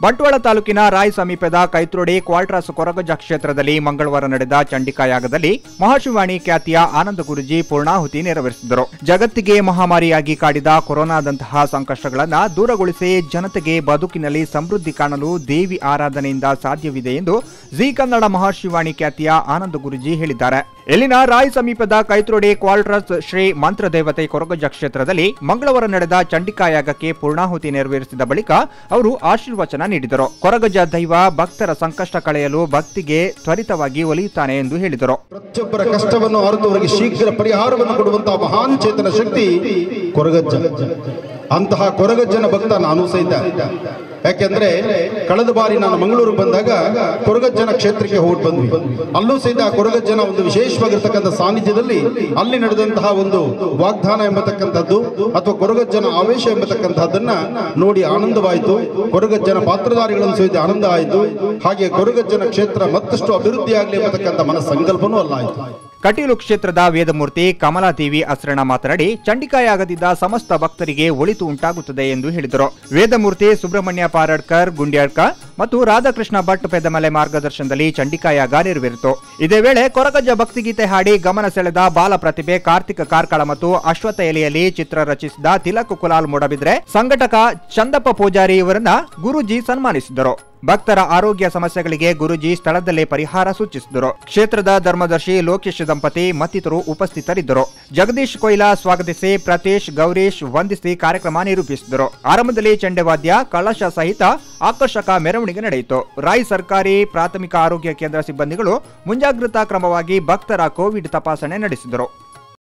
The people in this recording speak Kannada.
ಬಂಟ್ವಾಳ ತಾಲೂಕಿನ ರಾಯ್ ಸಮೀಪದ ಕೈತ್ರೋಡಿ ಕ್ವಾಲ್ಟ್ರಾಸ್ ಕೊರಗಜ್ಜ ಕ್ಷೇತ್ರದಲ್ಲಿ ಮಂಗಳವಾರ ನಡೆದ ಚಂಡಿಕಾ ಯಾಗದಲ್ಲಿ ಮಹಾಶಿವಾಣಿ ಖ್ಯಾತಿಯ ಆನಂದ ಗುರುಜಿ ಪೂರ್ಣಾಹುತಿ ನೆರವೇರಿಸಿದರು ಜಗತ್ತಿಗೆ ಮಹಾಮಾರಿಯಾಗಿ ಕಾಡಿದ ಕೊರೋನಾದಂತಹ ಸಂಕಷ್ಟಗಳನ್ನ ದೂರಗೊಳಿಸಿ ಜನತೆಗೆ ಬದುಕಿನಲ್ಲಿ ಸಮೃದ್ಧಿ ಕಾಣಲು ದೇವಿ ಆರಾಧನೆಯಿಂದ ಸಾಧ್ಯವಿದೆ ಎಂದು ಜಿ ಕನ್ನಡ ಮಹಾಶಿವಾಣಿ ಖ್ಯಾತಿಯ ಆನಂದ ಗುರುಜಿ ಹೇಳಿದ್ದಾರೆ ಇಲ್ಲಿನ ರಾಯ್ ಸಮೀಪದ ಕೈತ್ರೋಡಿ ಕ್ವಾಲ್ಟ್ರಸ್ ಶ್ರೀ ಮಂತ್ರದೇವತೆ ಕೊರಗಜ್ಜ ಕ್ಷೇತ್ರದಲ್ಲಿ ಮಂಗಳವಾರ ನಡೆದ ಚಂಡಿಕಾ ಯಾಗಕ್ಕೆ ಪೂರ್ಣಾಹುತಿ ನೆರವೇರಿಸಿದ ಬಳಿಕ ಅವರು ಆಶೀರ್ವಚನ ನೀಡಿದರು ಕೊರಗಜ್ಜ ದೈವ ಭಕ್ತರ ಸಂಕಷ್ಟ ಕಳೆಯಲು ಭಕ್ತಿಗೆ ತ್ವರಿತವಾಗಿ ಒಲಿಯುತ್ತಾನೆ ಎಂದು ಹೇಳಿದರು ಪ್ರತಿಯೊಬ್ಬರ ಕಷ್ಟವನ್ನು ಅರಿತವರಿಗೆ ಶೀಘ್ರ ಪರಿಹಾರವನ್ನು ಕೊಡುವಂತಹ ಮಹಾನ್ ಚೇತನ ಶಕ್ತಿ ಕೊರಗಜ್ಜ ಅಂತಹ ಕೊರಗಜ್ಜನ ಭಕ್ತ ನಾನು ಸಹಿತ ಯಾಕೆಂದ್ರೆ ಕಳೆದ ಬಾರಿ ನಾನು ಮಂಗಳೂರಿಗೆ ಬಂದಾಗ ಕೊರಗಜ್ಜನ ಕ್ಷೇತ್ರಕ್ಕೆ ಹೋಗಿ ಬಂದ್ವಿ ಅಲ್ಲೂ ಸಹಿತ ಆ ಕೊರಗಜ್ಜನ ಒಂದು ವಿಶೇಷವಾಗಿರ್ತಕ್ಕಂಥ ಸಾನ್ನಿಧ್ಯದಲ್ಲಿ ಅಲ್ಲಿ ನಡೆದಂತಹ ಒಂದು ವಾಗ್ದಾನ ಎಂಬತಕ್ಕಂಥದ್ದು ಅಥವಾ ಕೊರಗಜ್ಜನ ಆವೇಶ ಎಂಬತಕ್ಕಂಥದ್ದನ್ನ ನೋಡಿ ಆನಂದವಾಯಿತು ಕೊರಗಜ್ಜನ ಪಾತ್ರಧಾರಿಗಳನ್ನು ಸಹಿತ ಆನಂದ ಆಯಿತು ಹಾಗೆ ಕೊರಗಜ್ಜನ ಕ್ಷೇತ್ರ ಮತ್ತಷ್ಟು ಅಭಿವೃದ್ಧಿ ಆಗಲಿ ಎಂಬತಕ್ಕಂಥ ಮನ ಸಂಕಲ್ಪನೂ ಅಲ್ಲಾಯಿತು ಕಟೀಲು ಕ್ಷೇತ್ರದ ವೇದಮೂರ್ತಿ ಕಮಲಾದೇವಿ ಅಸ್ರಣ ಮಾತನಾಡಿ ಚಂಡಿಕಾ ಯಾಗದಿಂದ ಸಮಸ್ತ ಭಕ್ತರಿಗೆ ಒಳಿತು ಉಂಟಾಗುತ್ತದೆ ಎಂದು ಹೇಳಿದರು ವೇದಮೂರ್ತಿ ಸುಬ್ರಹ್ಮಣ್ಯ ಪಾರಡ್ಕರ್ ಗುಂಡ್ಯಾಡ್ಕ ಮತ್ತು ರಾಧಾಕೃಷ್ಣ ಭಟ್ ಪೆದಮಲೆ ಮಾರ್ಗದರ್ಶನದಲ್ಲಿ ಚಂಡಿಕಾ ಯಾಗ ನೆರವೇರಿತು ಇದೇ ವೇಳೆ ಕೊರಗಜ್ಜ ಭಕ್ತಿಗೀತೆ ಹಾಡಿ ಗಮನ ಸೆಳೆದ ಬಾಲ ಪ್ರತಿಭೆ ಕಾರ್ತಿಕ ಕಾರ್ಕಳ ಮತ್ತು ಅಶ್ವಥ ಎಲೆಯಲ್ಲಿ ಚಿತ್ರ ರಚಿಸಿದ ತಿಲಕ್ ಕುಲಾಲ್ ಮೂಡಬಿದ್ರೆ ಸಂಘಟಕ ಚಂದಪ್ಪ ಪೂಜಾರಿ ಇವರನ್ನ ಗುರೂಜಿ ಸನ್ಮಾನಿಸಿದರು ಭಕ್ತರ ಆರೋಗ್ಯ ಸಮಸ್ಯೆಗಳಿಗೆ ಗುರುಜಿ ಸ್ಥಳದಲ್ಲೇ ಪರಿಹಾರ ಸೂಚಿಸಿದರು ಕ್ಷೇತ್ರದ ಧರ್ಮದರ್ಶಿ ಲೋಕೇಶ್ ದಂಪತಿ ಮತ್ತಿತರರು ಉಪಸ್ಥಿತರಿದ್ದರು ಜಗದೀಶ್ ಕೊಯ್ಲಾ ಸ್ವಾಗತಿಸಿ ಪ್ರತೀಶ್ ಗೌರೀಶ್ ವಂದಿಸಿ ಕಾರ್ಯಕ್ರಮ ನಿರೂಪಿಸಿದರು ಆರಂಭದಲ್ಲಿ ಚೆಂಡೆವಾದ್ಯ ಕಳಶ ಸಹಿತ ಆಕರ್ಷಕ ಮೆರವಣಿಗೆ ನಡೆಯಿತು ರಾಯ್ ಸರ್ಕಾರಿ ಪ್ರಾಥಮಿಕ ಆರೋಗ್ಯ ಕೇಂದ್ರ ಸಿಬ್ಬಂದಿಗಳು ಮುಂಜಾಗ್ರತಾ ಕ್ರಮವಾಗಿ ಭಕ್ತರ ಕೋವಿಡ್ ತಪಾಸಣೆ ನಡೆಸಿದರು